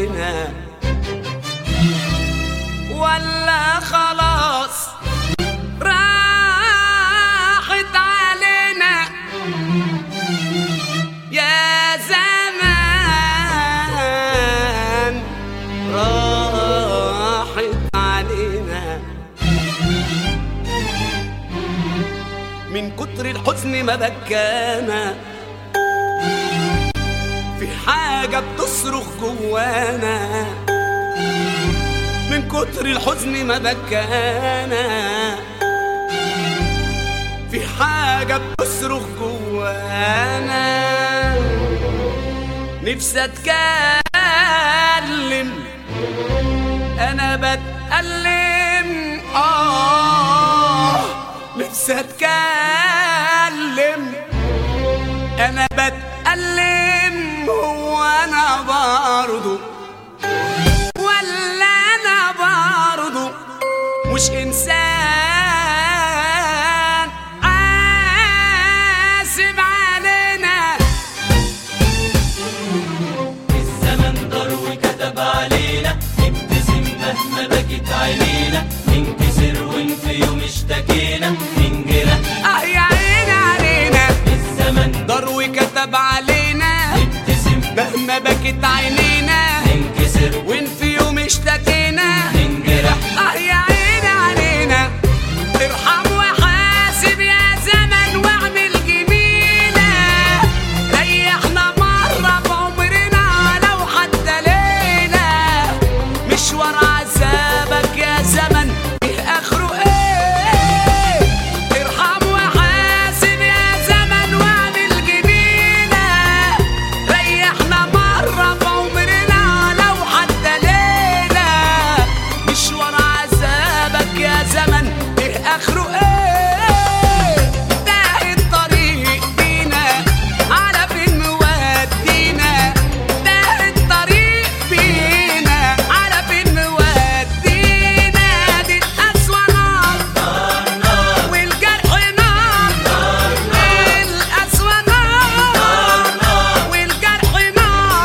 علينا ولا خلاص راحت علينا يا زمان راحت علينا من كتر الحزن ما بكانا في حاجة بتصرخ جوانا من كتر الحزن ما بكانا في حاجة بتصرخ جوانا نفسي اتكلم انا بتألم اه نفسي اتكلم انا بتألم هو انا برضو ولا انا برضو مش انسان عاسب علينا الزمن دار وكتب علينا نبتسم مهما بكت عينينا ننكسر وان في يوم اشتكينا ننجرح اه يا عيني علينا الزمن دار وكتب علينا نبتسم مهما بكت عينينا ننكسر وين في يوم اشتكينا ننجرح اه يا عيني علينا ارحم وحاسب يا زمن واعمل جميلة ريحنا مرة بعمرنا لو حتى ليلة مشوار عذابك يا زمن ايه اخره ايه ارحم وحاسب يا زمن واعمل جميلة ريحنا مرة بعمرنا لو حتى ليلة مشوار عذابك يا زمن ايه اخره ايه ده الطريق بينا على فين مودينا ده الطريق بينا على فين مودينا دي القسوة نار والجرح نار القسوة نار والجرح نار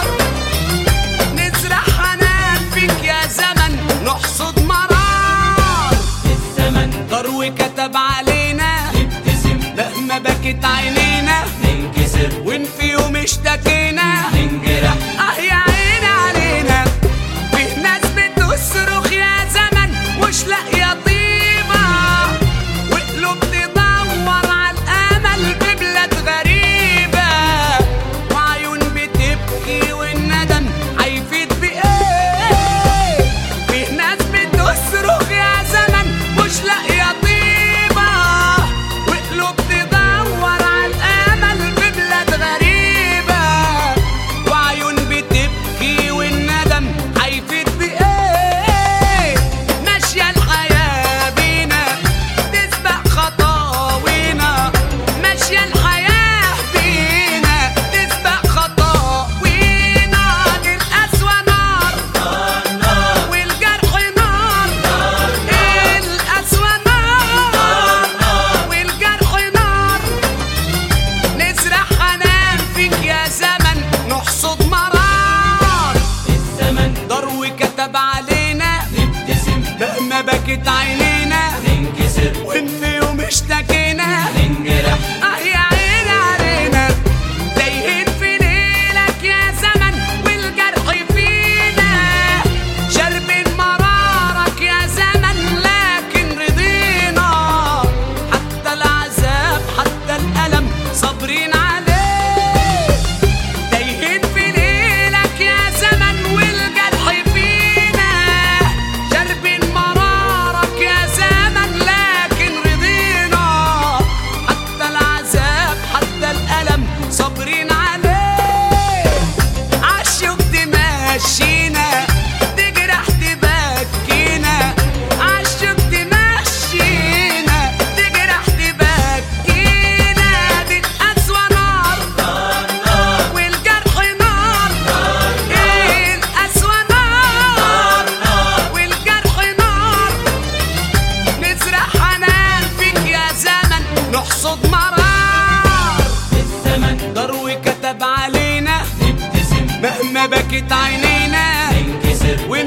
نزرع حنان فيك يا زمن نحصد مرار الزمن دار وكتب علينا نبتسم مهما بكت عينينا ننكسر وين في يوم اشتكينا ننجرح اه يا عيني علينا في ناس بتصرخ يا زمن مش لاقيه طيبه وقلوب تدور على الامل في بلاد غريبه وعيون بتبكي والندم هيفيد بايه في ناس بتصرخ يا زمن مش لاقيه طيبه وقلوب تدور على الامل في بلاد غريبه وعيون بتبكي والندم هيفيد بايه ماشيه الحياه بينا تسبق خطاوينا ماشيه الحياه بينا تسبق خطاوينا دي القسوه نار والجرح نار القسوه نار والجرح نار نزرع حنان فيك يا زمن نحصد مرار الزمن دار وكتب علينا نبتسم مهما بكت عينينا ننكسر وان في يوم اشتكينا ننجرح اه يا عيني علينا تايهين في ليلك يا زمن والجرح فينا شاربين مرارك يا زمن لكن رضينا حتى العذاب حتى الألم صابرين عليه تايهين في ليلك يا زمن والجرح فينا شاربين مرارك يا زمن لكن رضينا حتى العذاب حتى الألم صابرين عليه عالشوق تمشينا تجرح تبكينا عالشوق تمشينا تجرح تبكينا دي القسوة نار والجرح نار ايه القسوة نار والجرح نار نزرع حنان فيك يا زمن نحصد مرار الزمن دار وكتب علينا نبتسم مهما بكت عينينا خسر ومين